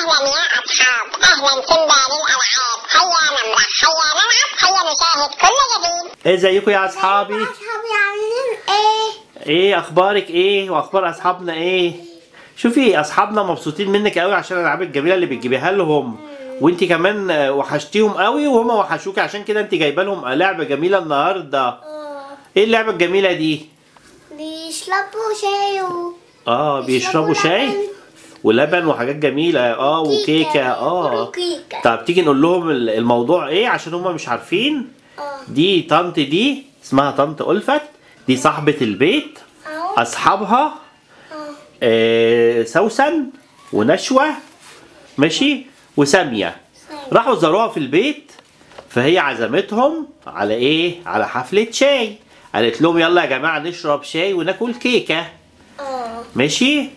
أهلا يا أصحاب أهلا سيمبا للألعاب هيا نمرح هيا نلعب هيا نشاهد كل جديد ازيكم يا اصحابي أصحابي عاملين إيه؟ ايه اخبارك ايه واخبار اصحابنا ايه شوفي اصحابنا مبسوطين منك قوي عشان الالعاب الجميله اللي بتجيبيها لهم وانت كمان آه، وحشتيهم قوي وهما وحشوكي عشان كده انت جايبه لهم لعبه جميله النهارده آه، ايه اللعبه الجميله دي بيشربوا شاي و اه بيشربوا شاي لبن. ولبن وحاجات جميله اه وكيكه اه وكيكة طب تيجي نقول لهم ال- الموضوع ايه عشان هما مش عارفين آه. دي طنط دي اسمها طنط ألفت دي صاحبة البيت أهو. أصحابها آه. آه سوسن ونشوة ماشي وسامية راحوا زاروها في البيت فهي عزمتهم على ايه على حفلة شاي قالت لهم يلا يا جماعة نشرب شاي وناكل كيكة آه. ماشي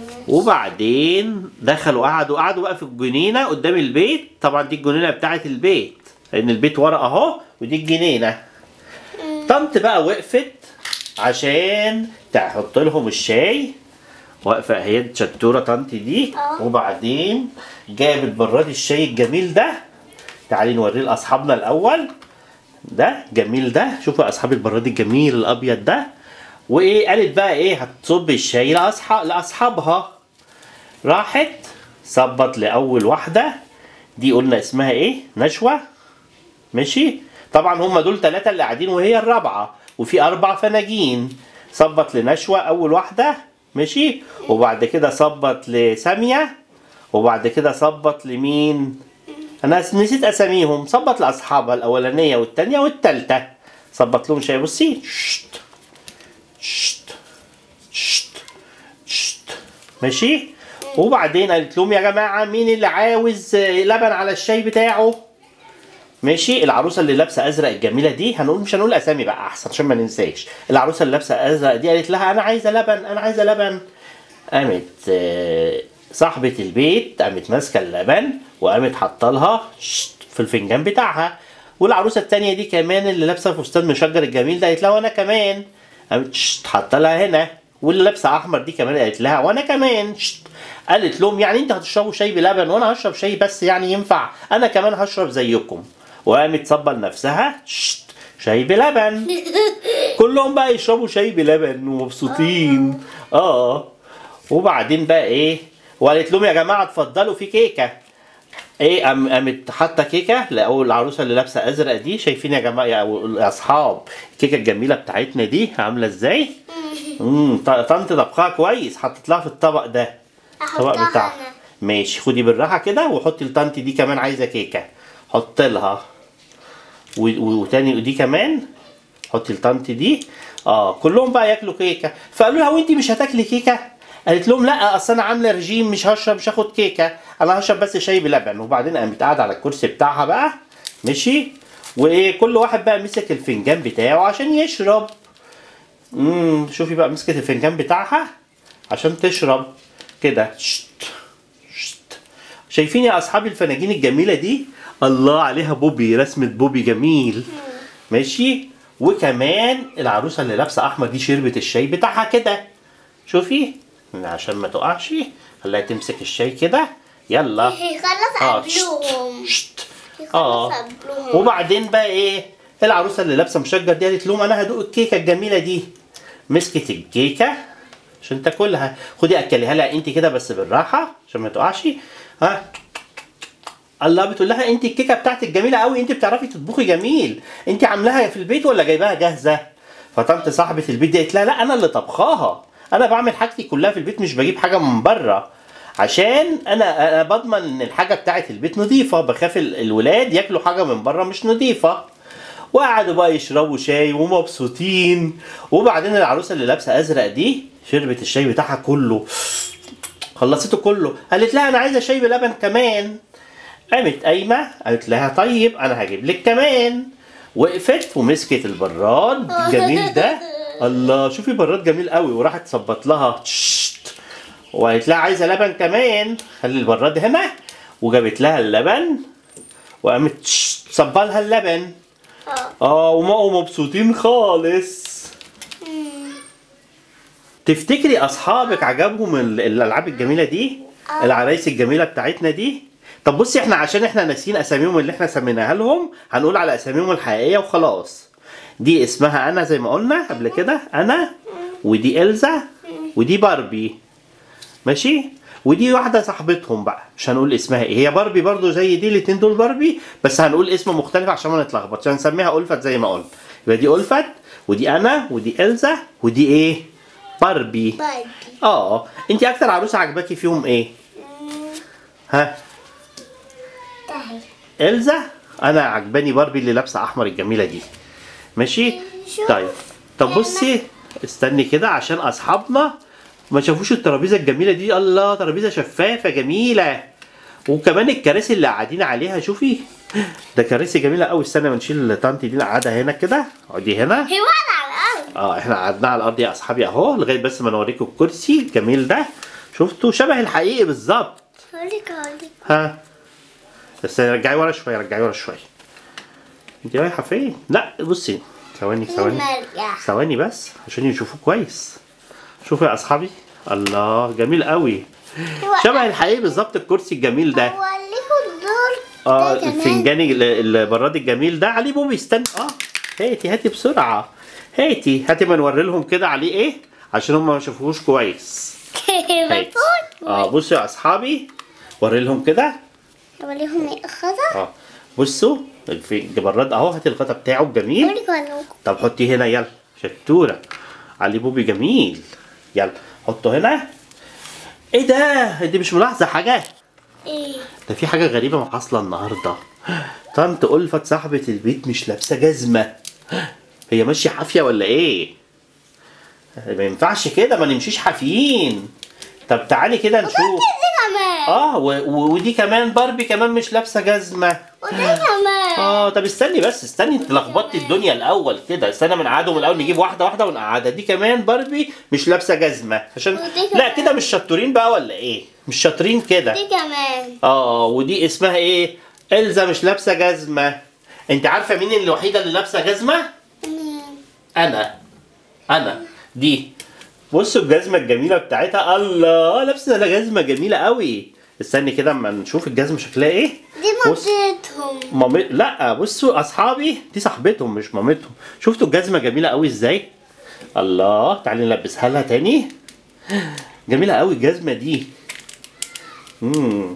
وبعدين دخلوا قعدوا قعدوا بقى في الجنينة قدام البيت طبعا دي الجنينة بتاعة البيت لأن البيت ورا أهو ودي الجنينة طنط بقى وقفت عشان تحط لهم الشاي واقفة اهي شطورة طنط دي اه. وبعدين جابت براد الشاي الجميل ده تعالي نوريه لأصحابنا الأول ده جميل ده شوفوا يا أصحاب البراد الجميل الأبيض ده وإيه قالت بقى إيه هتصب الشاي لأصحاب لأصحابها راحت صبت لأول واحدة دي قلنا اسمها إيه نشوة ماشي طبعا هم دول ثلاثة اللي قاعدين وهي الرابعة وفي أربع فناجين صبت لنشوة أول واحدة ماشي وبعد كده صبت لسامية وبعد كده صبت لمين أنا نسيت أساميهم صبت لأصحابها الأولانية والتانية والتالتة صبت لهم شاي بصي شت شت شت شت ماشي وبعدين قالت لهم يا جماعة مين اللي عاوز لبن على الشاي بتاعه ماشي العروسه اللي لابسه ازرق الجميله دي هنقول مش هنقول اسامي بقى احسن عشان ما ننساش العروسه اللي لابسه ازرق دي قالت لها انا عايزه لبن انا عايزه لبن قامت آه، صاحبه البيت قامت ماسكه اللبن وقامت حاطه لها شت في الفنجان بتاعها والعروسه التانية دي كمان اللي لابسه فستان مشجر الجميل ده قالت لها وانا كمان قامت شت حاطه لها هنا واللي لابسه احمر دي كمان قالت لها وانا كمان شت قالت لهم يعني انت هتشربوا شاي بلبن وانا هشرب شاي بس يعني ينفع انا كمان هشرب زيكم وقامت صبه لنفسها شت شاي بلبن كلهم بقى يشربوا شاي بلبن ومبسوطين اه وبعدين بقى ايه وقالت لهم يا جماعه اتفضلوا في كيكه ايه قام- قامت حاطه كيكه لقوا العروسه اللي لابسه ازرق دي شايفين يا جماعه يا يا اصحاب الكيكه الجميله بتاعتنا دي عامله ازاي امم ط- طنط طبخها كويس حطت لها في الطبق ده الطبق أحطها بتاعها أنا. ماشي خدي بالراحه كده وحطي لطنط دي كمان عايزه كيكه حط لها و- و- وتاني ودي كمان حطي لطنط دي اه كلهم بقى ياكلوا كيكه فقالوا لها وانت مش هتاكلي كيكه قالت لهم لا اصل انا عامله رجيم مش هشرب مش هاخد كيكه انا هشرب بس شاي بلبن وبعدين قامت قاعده على الكرسي بتاعها بقى ماشي وايه كل واحد بقى مسك الفنجان بتاعه عشان يشرب امم شوفي بقى مسكت الفنجان بتاعها عشان تشرب كده شت شت شايفين يا اصحاب الفناجين الجميله دي الله عليها بوبي رسمه بوبي جميل ماشي وكمان العروسه اللي لابسه احمر دي شربت الشاي بتاعها كده شوفي عشان ما تقعش خليها تمسك الشاي كده يلا يخلص اه شت قبلهم شت يخلص اه قبلهم وبعدين بقى ايه العروسه اللي لابسه مشجر دي قالت لهم انا هدوق الكيكه الجميله دي مسكت الكيكه عشان تاكلها خدي اكليها لها انت كده بس بالراحه عشان ما تقعش ها الله بتقول لها انت الكيكه بتاعتك جميله قوي انت بتعرفي تطبخي جميل انت عاملاها في البيت ولا جايباها جاهزه فطنط صاحبه البيت دي قالت لها لا انا اللي طبخاها انا بعمل حاجتي كلها في البيت مش بجيب حاجه من بره عشان انا انا بضمن ان الحاجه بتاعت البيت نظيفه بخاف ال- الولاد ياكلوا حاجه من بره مش نظيفه وقعدوا بقى يشربوا شاي ومبسوطين وبعدين العروسه اللي لابسه ازرق دي شربت الشاي بتاعها كله خلصته كله قالت لها انا عايزه شاي بلبن كمان قامت قايمه قالت لها طيب انا هجيب لك كمان وقفت ومسكت البراد الجميل ده الله شوفي براد جميل قوي وراحت صبت لها تشت وقالت لها عايزه لبن كمان خلي البراد هنا وجابت لها اللبن وقامت تشت صبها لها اللبن اه اه وما مبسوطين خالص تفتكري اصحابك عجبهم ال- الالعاب الجميله دي آه. العرايس الجميله بتاعتنا دي طب بصي احنا عشان احنا ناسيين اساميهم اللي احنا سميناها لهم هنقول على اساميهم الحقيقيه وخلاص دي اسمها انا زي ما قلنا قبل كده انا ودي إلزا ودي باربي ماشي ودي واحده صاحبتهم بقى مش هنقول اسمها ايه هي باربي برضو زي دي الاتنين دول باربي بس هنقول اسم مختلف عشان ما نتلخبطش هنسميها ألفت زي ما قلنا يبقى دي ألفت ودي انا ودي إلزا ودي ايه باربي باربي اه انت اكتر عروسه عجباكي فيهم ايه ها تعال إلزا انا عجباني باربي اللي لابسه احمر الجميله دي ماشي شوف. طيب طب بصي استني كده عشان اصحابنا ما شافوش الترابيزه الجميله دي الله ترابيزه شفافه جميله وكمان الكراسي اللي قاعدين عليها شوفي ده كراسي جميله قوي استنى ما نشيل طنطي دي نقعدها هنا كده اقعدي هنا هي واقعة على الأرض اه احنا قعدنا على الارض يا اصحابي اهو لغايه بس ما نوريكم الكرسي الجميل ده شفتوا شبه الحقيقي بالظبط هوريك هوريك ها بس رجعي ورا شويه رجعي ورا شويه انت رايحه فين لا بصي ثواني ثواني نرجع ثواني بس عشان يشوفوه كويس شوفوا يا اصحابي الله جميل قوي شبه الحقيقي بالظبط الكرسي الجميل ده أوريكم الدور اه ده كمان. الفنجان ال- البراد الجميل ده عليه بوبي استنى اه هاتي هاتي بسرعه هاتي هاتي ما نوري لهم كده عليه ايه عشان هم ما شافوهوش كويس هاتي بفوت اه بصوا يا اصحابي وري لهم كده أوريهم إيه الخضر اه بصوا في البراد اهو هاتي الغطا بتاعه الجميل أوريك أوريكم طب حطيه هنا يلا شطوره عليه بوبي جميل يلا حطه هنا ايه ده انت مش ملاحظه حاجه إيه ده في حاجه غريبه حاصله النهارده طنط ألفت صاحبه البيت مش لابسه جزمه هي ماشيه حافيه ولا ايه ما ينفعش كده ما نمشيش حافيين طب تعالي كده نشوف دي كمان اه و- و- ودي كمان باربي كمان مش لابسه جزمه ودي كمان اه طب استني بس استني انت لخبطتي الدنيا الاول كده استنى من قعدهم الاول نجيب واحده واحده ونقعدها دي كمان باربي مش لابسه جزمه عشان ودي لا كمان. كده مش شطورين بقى ولا ايه مش شاطرين كده دي كمان اه ودي اسمها ايه إلزا مش لابسه جزمه انت عارفه مين الوحيده اللي لابسه جزمه مين؟ انا انا دي بصوا الجزمه الجميله بتاعتها الله لابسه جزمه جميله قوي استني كده اما نشوف الجزمه شكلها ايه دي بص. مامتهم مامي لا بصوا اصحابي دي صاحبتهم مش مامتهم شفتوا الجزمه جميله قوي ازاي الله تعالي نلبسها لها تاني جميله قوي الجزمه دي امم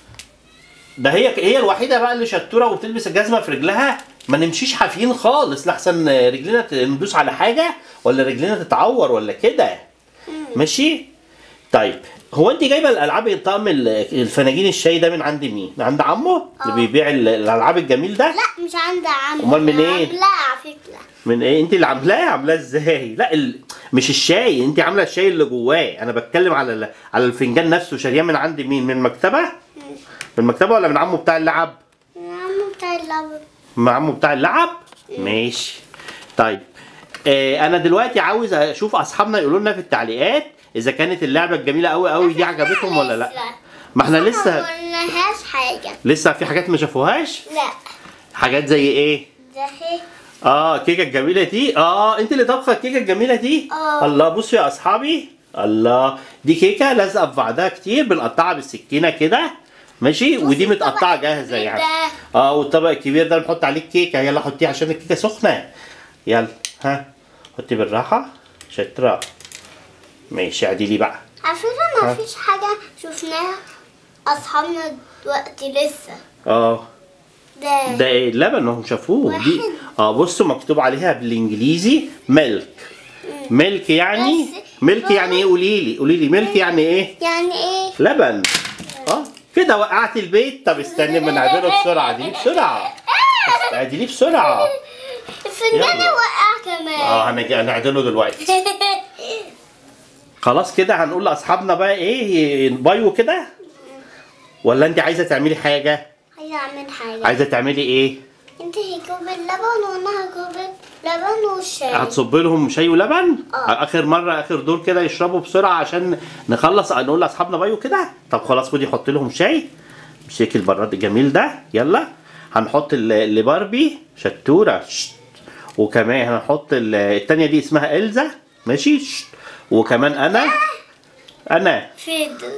ده هي هي الوحيده بقى اللي شطوره وبتلبس الجزمه في رجلها ما نمشيش حافيين خالص لحسن رجلنا ت- ندوس على حاجه ولا رجلنا تتعور ولا كده ماشي طيب هو انت جايبه الالعاب طقم ال- الفناجين الشاي ده من عند مين؟ من عند عمه اللي اه. بيبيع ال- الالعاب الجميل ده؟ لا مش عند عم أمال منين؟ لا على فكرة من ايه؟ انت اللي عاملاه عاملاه ازاي؟ لا ال... مش الشاي انت عامله الشاي اللي جواه انا بتكلم على ال... على الفنجان نفسه شارياه من عند مين؟ من المكتبه؟ من المكتبه ولا من عمه بتاع اللعب؟ عم بتاع اللعبة من عمه بتاع اللعب؟ ماشي طيب آه انا دلوقتي عاوز اشوف اصحابنا يقولوا لنا في التعليقات اذا كانت اللعبه الجميله قوي قوي دي عجبتهم ولا لا ما احنا ما لسه قلناهاش حاجة لسه في حاجات ما شافوهاش لا حاجات زي ايه ده هي اه الكيكه الجميله دي اه انت اللي طبخه الكيكه الجميله دي آه. الله بصوا يا اصحابي الله دي كيكه لازقه في بعضها كتير بنقطعها بالسكينه كده ماشي ودي الطبق متقطعه جاهزه الكبير يعني ده. اه والطبق الكبير ده نحط عليه الكيكه يلا حطيه عشان الكيكه سخنه يلا ها حطي بالراحه شطره ماشي عديلي بقى على فكرة ها. ما فيش حاجة شفناها أصحابنا دلوقتي لسه اه ده ده ايه اللبن هم شافوه دي واحد. اه بصوا مكتوب عليها بالانجليزي ميلك ميلك يعني بس- ميلك يعني ايه قولي لي قولي لي ميلك يعني ايه يعني ايه لبن اه كده وقعت البيت طب استني ما نعدله بسرعه عدليه بسرعه عدليه بسرعه الفنجان يلا. وقع كمان اه هنج- هنعدله دلوقتي خلاص كده هنقول لاصحابنا بقى ايه بايو كده ولا انت عايزه تعملي حاجه عايزة أعمل حاجة عايزه تعملي ايه انت هيجيب اللبن وانا هجيب اللبن والشاي هتصب لهم شاي ولبن اه. اخر مره اخر دور كده يشربوا بسرعه عشان نخلص نقول لاصحابنا بايو كده طب خلاص خدي حط لهم شاي بالشكل البراد الجميل ده يلا هنحط ال- لباربي شطوره شت. وكمان هنحط ال- التانية دي اسمها إلزا ماشي شت. وكمان انا انا فيد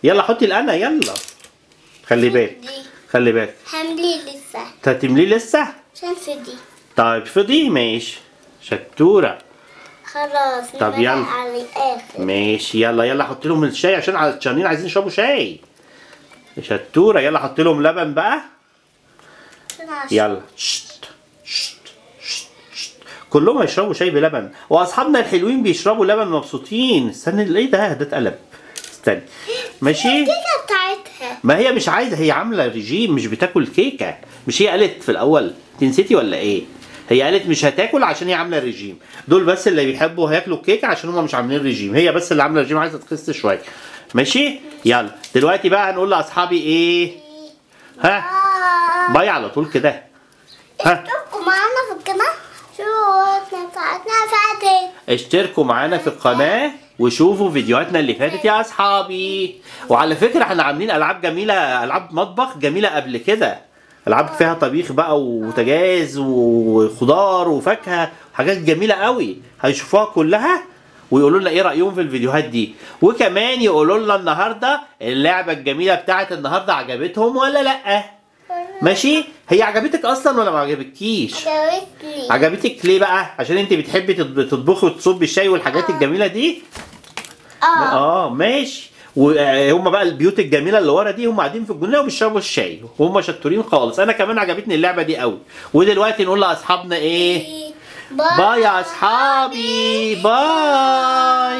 يلا حطي الأنا يلا خلي بالك دي خلي بالك هملي لسه هتمليه لسه عشان في دي طيب فضي ماشي شطورة خلاص طب نبدأ يلا. على الآخر ماشي يلا يلا حط لهم الشاي عشان عطشانين عايزين يشربوا شاي شطورة يلا حط لهم لبن بقى عشان عشان يلا شت شت شت شت. كلهم هيشربوا شاي بلبن واصحابنا الحلوين بيشربوا لبن مبسوطين استنى ايه ده ده اتقلب استنى ماشي الكيكة بتاعتها ما هي مش عايزه هي عامله ريجيم مش بتاكل كيكه مش هي قالت في الاول انت نسيتي ولا ايه هي قالت مش هتاكل عشان هي عامله ريجيم دول بس اللي بيحبوا هياكلوا الكيكه عشان هم مش عاملين ريجيم هي بس اللي عامله ريجيم عايزه تخس شويه ماشي يلا دلوقتي بقى هنقول لاصحابي ايه ها آه. باي على طول كده ها اشتركوا معانا في القناة شو بتاعتنا فاتت اشتركوا معانا في القناة وشوفوا فيديوهاتنا اللي فاتت يا اصحابي وعلى فكرة احنا عاملين العاب جميلة العاب مطبخ جميلة قبل كده العاب فيها طبيخ بقى وبوتاجاز وخضار وفاكهة حاجات جميلة قوي هيشوفوها كلها ويقولوا لنا ايه رأيهم في الفيديوهات دي وكمان يقولوا لنا النهاردة اللعبة الجميلة بتاعت النهاردة عجبتهم ولا لأ ماشي هي عجبتك اصلا ولا ما عجبتكيش عجبتني عجبتك ليه بقى؟ عشان انت بتحبي تطب- تطبخي وتصبي الشاي والحاجات الجميله دي؟ اه اه ماشي وهم بقى البيوت الجميله اللي ورا دي هم قاعدين في الجنينه وبيشربوا الشاي وهم شطورين خالص انا كمان عجبتني اللعبه دي قوي ودلوقتي نقول لاصحابنا ايه؟ باي يا اصحابي باي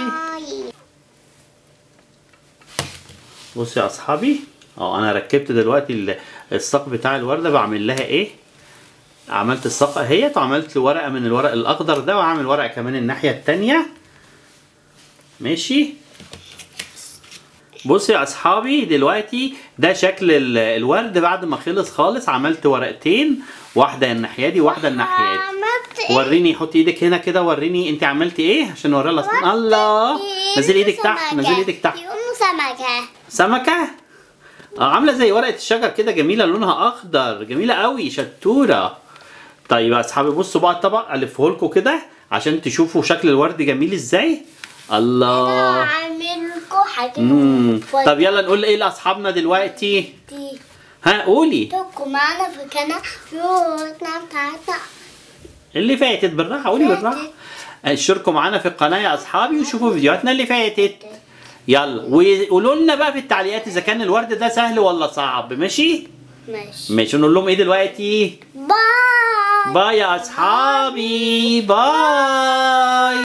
بصوا يا اصحابي اه انا ركبت دلوقتي ال- الساق بتاع الورده بعمل لها ايه عملت الساق اهيت وعملت ورقه من الورق الاخضر ده وعامل ورقه كمان الناحيه التانية ماشي بصوا يا اصحابي دلوقتي ده شكل ال- الورد بعد ما خلص خالص عملت ورقتين واحده الناحيه دي واحده الناحيه دي عملت ايه؟ وريني حطي ايدك هنا كده وريني انت عملتي ايه عشان نوريها لأصحابنا. الله نزلي ايدك تحت نزلي ايدك تحت يقوموا سمكة سمكة اه عاملة زي ورقة الشجر كده جميلة لونها أخضر جميلة قوي شطورة طيب يا أصحابي بصوا بقى الطبق ألفه لكم كده عشان تشوفوا شكل الورد جميل إزاي الله اعمل لكم حاجة مم. طب يلا نقول إيه لأصحابنا دلوقتي دي ها قولي اشتركوا معانا في القناة شو بتاعتنا اللي فاتت بالراحة قولي بالراحة اشتركوا معانا في القناة يا أصحابي وشوفوا فيديوهاتنا اللي فاتت يلا وقولوا لنا بقى في التعليقات إذا كان الورد ده سهل ولا صعب ماشي ماشي ماشي نقول لهم إيه دلوقتي باي باي يا أصحابي باي